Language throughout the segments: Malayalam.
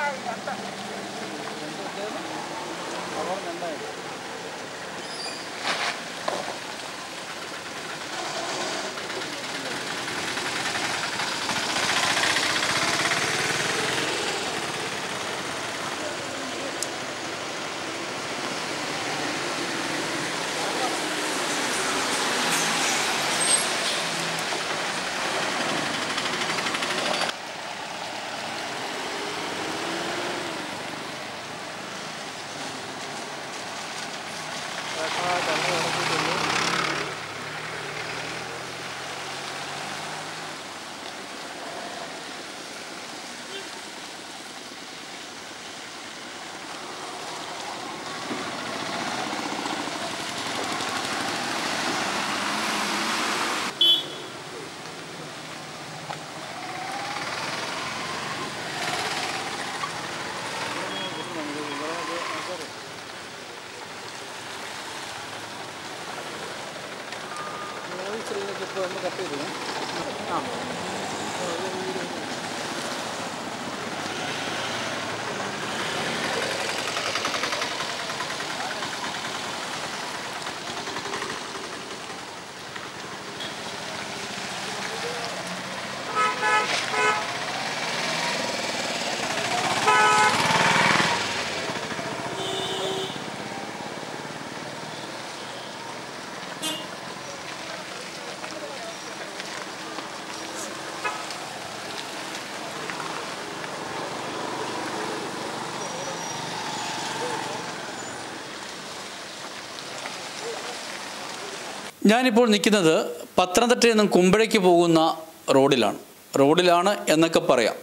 ഞാനിപ്പോൾ നിൽക്കുന്നത് പത്തനംതിട്ടയിൽ നിന്നും കുമ്പഴയ്ക്ക് പോകുന്ന റോഡിലാണ് റോഡിലാണ് എന്നൊക്കെ പറയാം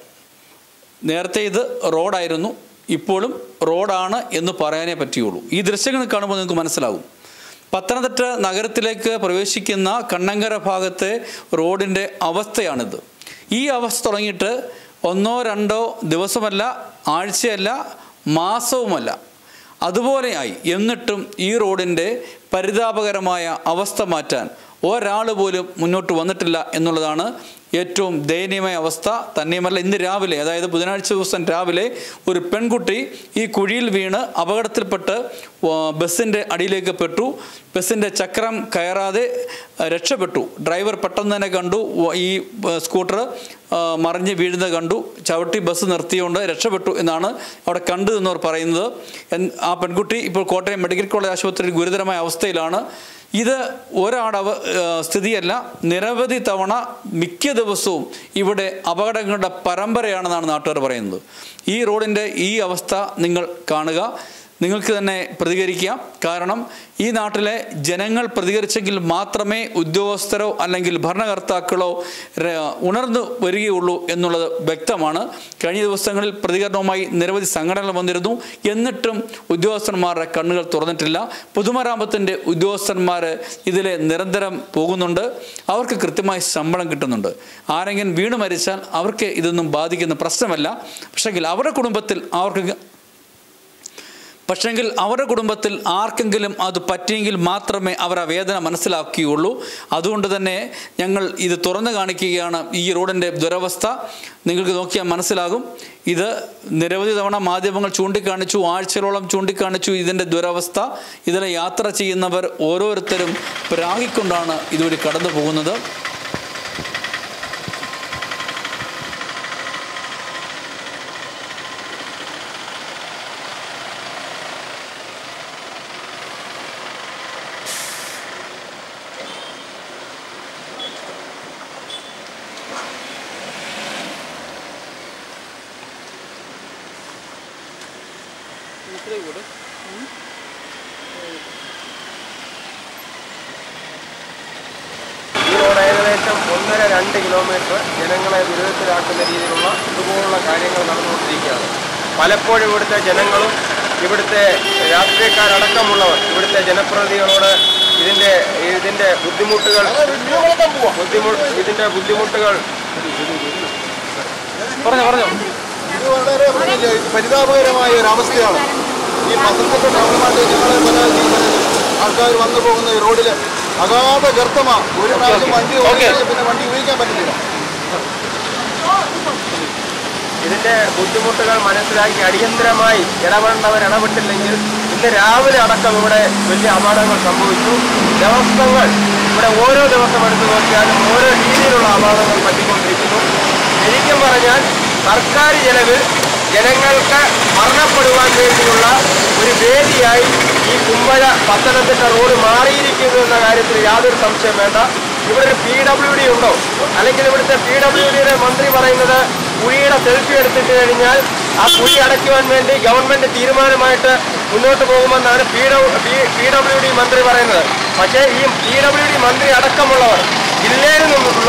നേരത്തെ ഇത് റോഡായിരുന്നു ഇപ്പോഴും റോഡാണ് എന്ന് പറയാനേ പറ്റുകയുള്ളൂ ഈ ദൃശ്യങ്ങൾ കാണുമ്പോൾ നിങ്ങൾക്ക് മനസ്സിലാകും പത്തനംതിട്ട നഗരത്തിലേക്ക് പ്രവേശിക്കുന്ന കണ്ണങ്കര ഭാഗത്തെ റോഡിൻ്റെ അവസ്ഥയാണിത് ഈ അവസ്ഥ തുടങ്ങിയിട്ട് ഒന്നോ രണ്ടോ ദിവസമല്ല ആഴ്ചയല്ല മാസവുമല്ല അതുപോലെയായി എന്നിട്ടും ഈ റോഡിൻ്റെ പരിതാപകരമായ അവസ്ഥ മാറ്റാൻ ഒരാൾ പോലും മുന്നോട്ട് വന്നിട്ടില്ല എന്നുള്ളതാണ് ഏറ്റവും ദയനീയമായ അവസ്ഥ തന്നെയുമല്ല ഇന്ന് രാവിലെ അതായത് ബുധനാഴ്ച ദിവസം രാവിലെ ഒരു പെൺകുട്ടി ഈ കുഴിയിൽ വീണ് അപകടത്തിൽപ്പെട്ട് ആ, ബസ്സിൻ്റെ അടിയിലേക്ക് പെട്ടു ബസ്സിൻ്റെ ചക്രം കയറാതെ ആ, രക്ഷപ്പെട്ടു ഡ്രൈവർ പെട്ടെന്ന് തന്നെ കണ്ടു വ- ഈ ആ, സ്കൂട്ടർ ആ, മറിഞ്ഞ് വീഴുന്നത് കണ്ടു ചവിട്ടി ബസ് നിർത്തിയുകൊണ്ട് രക്ഷപ്പെട്ടു എന്നാണ് അവിടെ കണ്ടു എന്നവർ പറയുന്നത് എൻ- ആ പെൺകുട്ടി ഇപ്പോൾ കോട്ടയം മെഡിക്കൽ കോളേജ് ആശുപത്രിയിൽ ഗുരുതരമായ അവസ്ഥയിലാണ് ഇത് ഒരാടവ സ്ഥിതിയല്ല നിരവധി തവണ മിക്ക ദിവസവും ഇവിടെ അപകടങ്ങളുടെ പരമ്പരയാണെന്നാണ് നാട്ടുകാർ പറയുന്നത് ഈ റോഡിൻ്റെ ഈ അവസ്ഥ നിങ്ങൾ കാണുക നിങ്ങൾക്ക് തന്നെ പ്രതികരിക്കാം കാരണം ഈ നാട്ടിലെ ജനങ്ങൾ പ്രതികരിച്ചെങ്കിൽ മാത്രമേ ഉദ്യോഗസ്ഥരോ അല്ലെങ്കിൽ ഭരണകർത്താക്കളോ ര- ഉണർന്നു വരികയുള്ളൂ എന്നുള്ളത് വ്യക്തമാണ് കഴിഞ്ഞ ദിവസങ്ങളിൽ പ്രതികരണവുമായി നിരവധി സംഘടനകൾ വന്നിരുന്നു എന്നിട്ടും ഉദ്യോഗസ്ഥന്മാരുടെ കണ്ണുകൾ തുറന്നിട്ടില്ല പൊതുമരാമത്തിൻ്റെ ഉദ്യോഗസ്ഥന്മാർ ഇതിലെ നിരന്തരം പോകുന്നുണ്ട് അവർക്ക് കൃത്യമായി ശമ്പളം കിട്ടുന്നുണ്ട് ആരെങ്കിലും വീണ് മരിച്ചാൽ അവർക്ക് ഇതൊന്നും ബാധിക്കുന്ന പ്രശ്നമല്ല പക്ഷെങ്കിൽ അവരുടെ കുടുംബത്തിൽ അവർക്ക് പക്ഷെങ്കിൽ അവരുടെ കുടുംബത്തിൽ ആർക്കെങ്കിലും അത് പറ്റിയെങ്കിൽ മാത്രമേ അവർ ആ വേദന മനസ്സിലാക്കുകയുള്ളൂ അതുകൊണ്ട് തന്നെ ഞങ്ങൾ ഇത് തുറന്നു കാണിക്കുകയാണ് ഈ റോഡിൻ്റെ ദുരവസ്ഥ നിങ്ങൾക്ക് നോക്കിയാൽ മനസ്സിലാകും ഇത് നിരവധി തവണ മാധ്യമങ്ങൾ ചൂണ്ടിക്കാണിച്ചു ആഴ്ചകളോളം ചൂണ്ടിക്കാണിച്ചു ഇതിൻ്റെ ദുരവസ്ഥ ഇതിലെ യാത്ര ചെയ്യുന്നവർ ഓരോരുത്തരും പ്രാഗിക്കൊണ്ടാണ് ഇതുവഴി കടന്നു പോകുന്നത് ഈ റോഡ് ഏകദേശം ഒന്നര രണ്ട് കിലോമീറ്റർ ജനങ്ങളെ ദുരിതത്തിലാക്കുന്ന രീതിയിലുള്ള ഇതുപോലുള്ള കാര്യങ്ങൾ നടന്നുകൊണ്ടിരിക്കുകയാണ് പലപ്പോഴും ഇവിടുത്തെ ജനങ്ങളും ഇവിടുത്തെ രാഷ്ട്രീയക്കാരടക്കമുള്ളവർ ഇവിടുത്തെ ജനപ്രതിനിധികളോട് ഇതിന്റെ ഇതിന്റെ ബുദ്ധിമുട്ടുകൾ ബുദ്ധിമുട്ട് ഇതിന്റെ ബുദ്ധിമുട്ടുകൾ പറഞ്ഞോ പറഞ്ഞോ ഇത് വളരെ വലിയ പരിതാപകരമായ ഒരു അവസ്ഥയാണ് ഈ പത്തനംതിട്ട ടൗണുമായിട്ട് ഞങ്ങളെ പല ആൾക്കാർ വന്നു പോകുന്ന ഈ റോഡിൽ അഗാധ ഗർത്തമാണ് ഒരു പ്രാവശ്യം വണ്ടി ഓടിച്ചാൽ പിന്നെ വണ്ടി ഉപയോഗിക്കാൻ പറ്റുന്നില്ല ഇതിന്റെ ബുദ്ധിമുട്ടുകൾ മനസ്സിലാക്കി അടിയന്തരമായി ഇടപെടേണ്ടവർ ഇടപെട്ടില്ലെങ്കിൽ ഇന്ന് രാവിലെ അടക്കം ഇവിടെ വലിയ അപകടങ്ങൾ സംഭവിച്ചു ദിവസങ്ങൾ ഇവിടെ ഓരോ ദിവസം എടുത്തു നോക്കിയാലും ഓരോ രീതിയിലുള്ള അപകടങ്ങൾ പറ്റിക്കൊണ്ടിരിക്കുന്നു ശരിക്കും പറഞ്ഞാൽ സർക്കാർ ചെലവിൽ ജനങ്ങൾക്ക് മരണപ്പെടുവാൻ വേണ്ടിയുള്ള ഒരു വേദിയായി ഈ കുമ്പഴ പത്തനംതിട്ട റോഡ് മാറിയിരിക്കുന്നു എന്ന കാര്യത്തിൽ യാതൊരു സംശയം വേണ്ട ഇവിടെ ഒരു പി ഡബ്ല്യു ഡി ഉണ്ടോ അല്ലെങ്കിൽ ഇവിടുത്തെ പി ഡബ്ല്യു ഡിയുടെ മന്ത്രി പറയുന്നത് കുഴിയുടെ സെൽഫി എടുത്തിട്ട് കഴിഞ്ഞാൽ ആ കുഴി അടയ്ക്കുവാൻ വേണ്ടി ഗവൺമെന്റ് തീരുമാനമായിട്ട് മുന്നോട്ട് പോകുമെന്നാണ് പി പി ഡബ്ല്യു ഡി മന്ത്രി പറയുന്നത് പക്ഷേ ഈ പി ഡബ്ല്യു ഡി മന്ത്രി അടക്കമുള്ളവർ ജില്ലയിൽ നിന്നുള്ള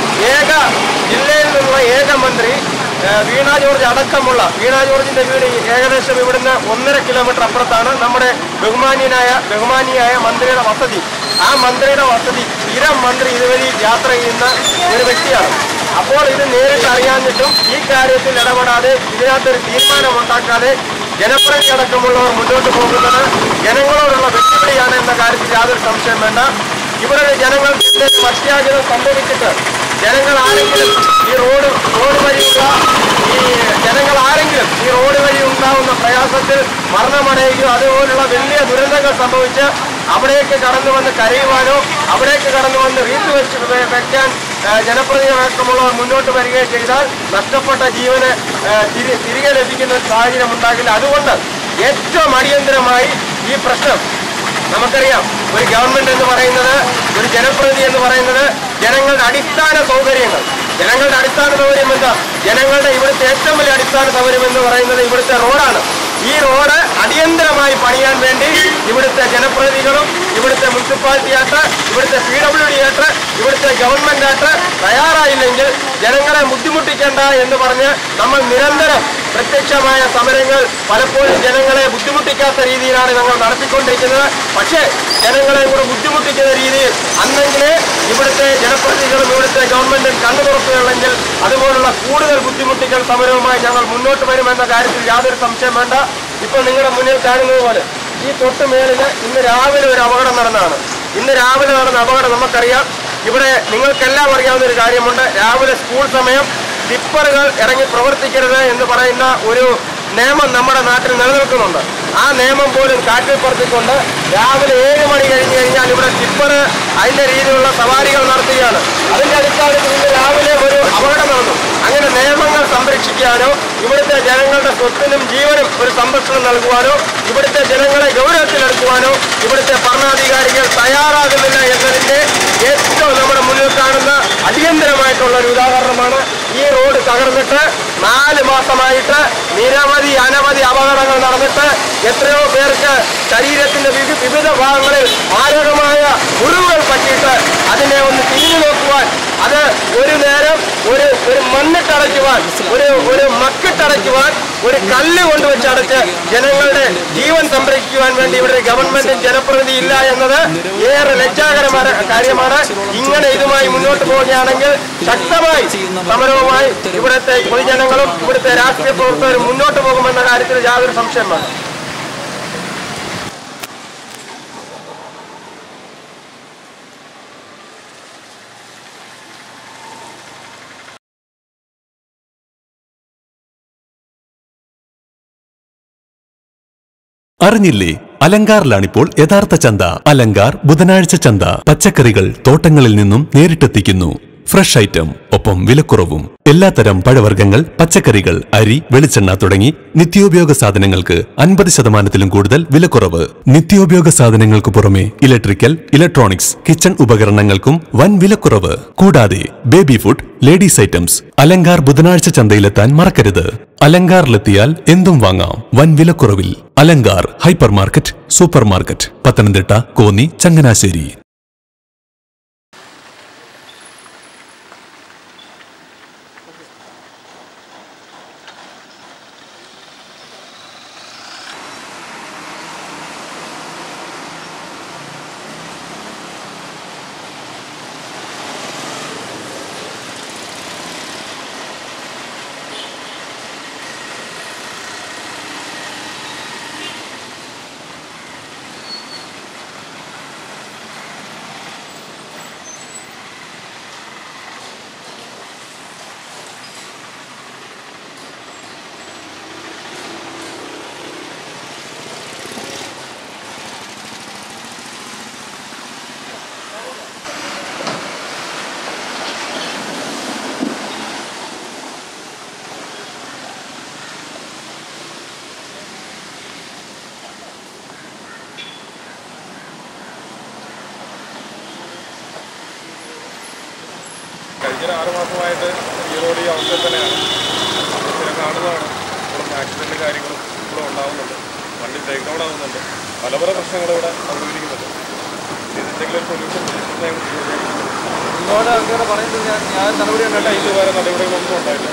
ഏക ജില്ലയിൽ നിന്നുള്ള ഏക മന്ത്രി ഏഹ് വീണ ജോർജ് അടക്കമുള്ള വീണ ജോർജിന്റെ വീട് ഏകദേശം ഇവിടുന്ന് ഒന്നര കിലോമീറ്റർ അപ്പുറത്താണ് നമ്മുടെ ബഹുമാന്യനായ ബഹുമാനിയായ മന്ത്രിയുടെ വസതി ആ മന്ത്രിയുടെ വസതി സ്ഥിരം മന്ത്രി ഇതുവഴി യാത്ര ചെയ്യുന്ന ഒരു വ്യക്തിയാണ് അപ്പോൾ ഇത് നേരിട്ട് അറിയാഞ്ഞിട്ടും ഈ കാര്യത്തിൽ ഇടപെടാതെ ഇതിനകത്തൊരു തീരുമാനം ഉണ്ടാക്കാതെ ജനപ്രതി അടക്കമുള്ളവർ മുന്നോട്ട് പോകുന്നത് ജനങ്ങളോടുള്ള വെല്ലുവിളിയാണ് എന്ന കാര്യത്തിൽ യാതൊരു സംശയം വേണ്ട ഇവിടെ ജനങ്ങൾക്ക് എന്തെങ്കിലും അത്യാഗ്രഹം സംഭവിച്ചിട്ട് ജനങ്ങൾ ആരെങ്കിലും ഈ റോഡ് റോഡ് വഴിയുള്ള ഈ ജനങ്ങൾ ആരെങ്കിലും ഈ റോഡ് വഴി ഉണ്ടാവുന്ന പ്രയാസത്തിൽ മരണമടയുകയോ അതുപോലുള്ള വലിയ ദുരന്തങ്ങൾ സംഭവിച്ച് അവിടേക്ക് കടന്നു വന്ന് കരയുവാനോ അവിടേക്ക് കടന്നു വന്ന് റീത്ത് വെച്ച് വെ- വെക്കാൻ ആ, ജനപ്രതിനിധികളടക്കമുള്ളവർ മുന്നോട്ട് വരികയോ ചെയ്താൽ നഷ്ടപ്പെട്ട ജീവന് ആ, തിരി- തിരികെ ലഭിക്കുന്ന ഒരു സാഹചര്യം ഉണ്ടാകില്ല അതുകൊണ്ട് ഏറ്റവും അടിയന്തരമായി ഈ പ്രശ്നം നമുക്കറിയാം ഒരു ഗവൺമെന്റ് എന്ന് പറയുന്നത് ഒരു ജനപ്രതിനിധി എന്ന് പറയുന്നത് ജനങ്ങളുടെ അടിസ്ഥാന സൗകര്യങ്ങൾ ജനങ്ങളുടെ അടിസ്ഥാന സൗകര്യം എന്താ ജനങ്ങളുടെ ഇവിടുത്തെ ഏറ്റവും വലിയ അടിസ്ഥാന സൗകര്യം എന്ന് പറയുന്നത് ഇവിടുത്തെ റോഡാണ് ഈ റോഡ് അടിയന്തരമായി പണിയാൻ വേണ്ടി ഇവിടുത്തെ ജനപ്രതിനിധികളും ഇവിടുത്തെ മുനിസിപ്പാലിറ്റി ആയിട്ട് ഇവിടുത്തെ പി ഡബ്ല്യു ഡി ആയിട്ട് ഇവിടുത്തെ ഗവൺമെന്റ് ആയിട്ട് തയ്യാറായില്ലെങ്കിൽ ജനങ്ങളെ ബുദ്ധിമുട്ടിക്കേണ്ട എന്ന് പറഞ്ഞ് നമ്മൾ നിരന്തരം പ്രത്യക്ഷമായ സമരങ്ങൾ പലപ്പോഴും ജനങ്ങളെ ബുദ്ധിമുട്ടിക്കാത്ത രീതിയിലാണ് ഞങ്ങൾ നടത്തിക്കൊണ്ടിരിക്കുന്നത് പക്ഷേ ജനങ്ങളെ കൂടെ ബുദ്ധിമുട്ടിക്കുന്ന രീതിയിൽ അന്നെങ്കിലേ ഇവിടുത്തെ ജനപ്രതിനിധികളും ഇവിടുത്തെ ഗവൺമെന്റും കണ്ണു തുറക്കുകയുള്ളെങ്കിൽ അതുപോലുള്ള കൂടുതൽ ബുദ്ധിമുട്ടിക്കൽ സമരവുമായി ഞങ്ങൾ മുന്നോട്ട് വരുമെന്ന കാര്യത്തിൽ യാതൊരു സംശയം വേണ്ട ഇപ്പോൾ നിങ്ങളുടെ മുന്നിൽ കാണുന്നത് പോലെ ഈ തൊട്ട് മേളില് ഇന്ന് രാവിലെ ഒരു അപകടം നടന്നതാണ് ഇന്ന് രാവിലെ നടന്ന അപകടം നമുക്കറിയാം ഇവിടെ നിങ്ങൾക്കെല്ലാം അറിയാവുന്ന ഒരു കാര്യമുണ്ട് രാവിലെ സ്കൂൾ സമയം ടിപ്പറുകൾ ഇറങ്ങി പ്രവർത്തിക്കരുത് എന്ന് പറയുന്ന ഒരു നിയമം നമ്മുടെ നാട്ടിൽ നിലനിൽക്കുന്നുണ്ട് ആ നിയമം പോലും കാറ്റിൽ പറത്തിക്കൊണ്ട് രാവിലെ ഏഴ് മണി കഴിഞ്ഞ് കഴിഞ്ഞാൽ ഇവിടെ ടിപ്പർ അതിന്റെ രീതിയിലുള്ള സവാരികൾ നടത്തുകയാണ് അതിന്റെ അടിസ്ഥാനത്തിൽ ഇന്ന് രാവിലെ ഒരു അപകടം നടന്നു അങ്ങനെ നിയമങ്ങൾ സംരക്ഷിക്കാനോ ഇവിടുത്തെ ജനങ്ങളുടെ സ്വത്തിനും ജീവനും ഒരു സംരക്ഷണം നൽകുവാനോ ഇവിടുത്തെ ജനങ്ങളെ ഗൗരവത്തിലെടുക്കുവാനോ ഇവിടുത്തെ ഭരണാധികാരികൾ തയ്യാറാകുന്നില്ല എന്നതിന്റെ ഏറ്റവും നമ്മുടെ മുന്നിൽ കാണുന്ന അടിയന്തരമായിട്ടുള്ള ഒരു ഉദാഹരണമാണ് ഈ റോഡ് തകർന്നിട്ട് നാല് മാസമായിട്ട് നിരവധി അനവധി അപകടങ്ങൾ നടന്നിട്ട് എത്രയോ പേർക്ക് ശരീരത്തിന്റെ വിവി- വിവിധ ഭാഗങ്ങളിൽ മാരകമായ മുറിവുകൾ പറ്റിയിട്ട് അതിനെ ഒന്ന് തിരിഞ്ഞു നോക്കുവാൻ അത് ഒരു നേരം ഒരു ഒരു മണ്ണിട്ടടയ്ക്കുവാൻ ഒരു ഒരു മക്കിട്ടടയ്ക്കുവാൻ ഒരു കല്ല് കൊണ്ടുവച്ച് അടച്ച് ജനങ്ങളുടെ ജീവൻ സംരക്ഷിക്കുവാൻ വേണ്ടി ഇവിടെ ഗവൺമെന്റും ജനപ്രതിനിധി ഇല്ല എന്നത് ഏറെ ലജ്ജാകരമായ കാര്യമാണ് ഇങ്ങനെ ഇതുമായി മുന്നോട്ട് പോവുകയാണെങ്കിൽ ശക്തമായി സമരവുമായി ഇവിടുത്തെ പൊതുജനങ്ങളും ഇവിടുത്തെ രാഷ്ട്രീയ പ്രവർത്തകരും മുന്നോട്ട് പോകുമെന്ന കാര്യത്തിൽ യാതൊരു സംശയം വേണ്ട അറിഞ്ഞില്ലേ അലങ്കാറിലാണിപ്പോൾ യഥാർത്ഥ ചന്ത അലങ്കാർ ബുധനാഴ്ച ചന്ത പച്ചക്കറികൾ തോട്ടങ്ങളിൽ നിന്നും നേരിട്ടെത്തിക്കുന്നു ഫ്രഷ് ഐറ്റം ഒപ്പം വിലക്കുറവും എല്ലാത്തരം പഴവർഗ്ഗങ്ങൾ പച്ചക്കറികൾ അരി വെളിച്ചെണ്ണ തുടങ്ങി നിത്യോപയോഗ സാധനങ്ങൾക്ക് അൻപത് ശതമാനത്തിലും കൂടുതൽ വിലക്കുറവ് നിത്യോപയോഗ സാധനങ്ങൾക്ക് പുറമെ ഇലക്ട്രിക്കൽ ഇലക്ട്രോണിക്സ് കിച്ചൺ ഉപകരണങ്ങൾക്കും വൻ വിലക്കുറവ് കൂടാതെ baby food ladies items Alankar ബുധനാഴ്ച ചന്തയിലെത്താൻ മറക്കരുത് അലങ്കാറിലെത്തിയാൽ എന്തും വാങ്ങാം വൻ വിലക്കുറവിൽ Alankar hypermarket supermarket Pathanamthitta Konni Changanassery കഴിഞ്ഞൊരു ആറ് മാസമായിട്ട് ഈ റോഡ് ഈ അവസ്ഥയിൽ തന്നെയാണ് നമ്മൾ സ്ഥിരം കാണുന്നതാണ് ഇപ്പോഴും ആക്സിഡൻറ്റ് കാര്യങ്ങളും ഇപ്പോഴും ഉണ്ടാകുന്നുണ്ട് വണ്ടി ബ്രേക്ക് ഡൗൺ ആവുന്നുണ്ട് പല പല പ്രശ്നങ്ങൾ ഇവിടെ അഭിമുഖീകരിക്കുന്നുണ്ട് ഇതിന്തെങ്കിലും ഒരു സൊല്യൂഷൻ ഞങ്ങൾ സ്വീകരിക്കും. ഒരുപാട് ആൾക്കാരെ പറയുന്നത് ഞാൻ ഞാൻ നടപടി ഇതുവരെ ഇതുവരെ നടപടികളൊന്നും ഉണ്ടായിട്ടില്ല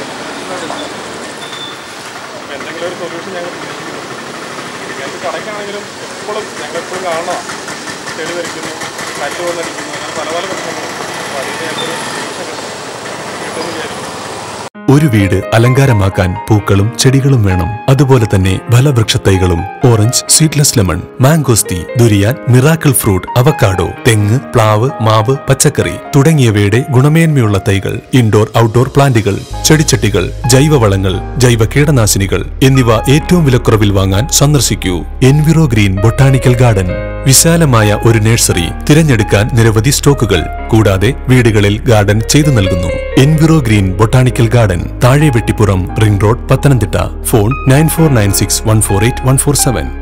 അപ്പോൾ എന്തെങ്കിലും ഒരു സൊല്യൂഷൻ ഞങ്ങൾ പ്രതീക്ഷിക്കുന്നുണ്ട് ഇങ്ങനത്തെ കടയ്ക്കാണെങ്കിലും എപ്പോഴും ഞങ്ങളെപ്പോഴും കാണണം ചെളി വരയ്ക്കുന്നു കല്ല് വന്നടിക്കുന്നു അങ്ങനെ പല പല പ്രശ്നങ്ങളും അപ്പോൾ അതിന് ഞങ്ങളൊരു സൊല്യൂഷൻ കിട്ടുമെന്ന് വിചാരിക്കുന്നു ഒരു വീട് അലങ്കാരമാക്കാൻ പൂക്കളും ചെടികളും വേണം അതുപോലെ തന്നെ ഫലവൃക്ഷത്തൈകളും orange seedless lemon mangosteen durian miracle fruit avocado തെങ്ങ് പ്ലാവ് മാവ് പച്ചക്കറി തുടങ്ങിയവയുടെ ഗുണമേന്മയുള്ള തൈകൾ ഇൻഡോർ ഔട്ട്ഡോർ പ്ലാന്റുകൾ ചെടിച്ചട്ടികൾ ജൈവവളങ്ങൾ ജൈവ കീടനാശിനികൾ എന്നിവ ഏറ്റവും വിലക്കുറവിൽ വാങ്ങാൻ സന്ദർശിക്കൂ എൻവിറോ ഗ്രീൻ ബൊട്ടാണിക്കൽ ഗാർഡൻ വിശാലമായ ഒരു നഴ്സറി തിരഞ്ഞെടുക്കാൻ നിരവധി സ്റ്റോക്കുകൾ കൂടാതെ വീടുകളിൽ ഗാർഡൻ ചെയ്തു നൽകുന്നു എൻവിറോ ഗ്രീൻ ബൊട്ടാണിക്കൽ ഗാർഡൻ താഴെ Vettippuram ring road Pathanamthitta phone nine four nine six one four eight one four seven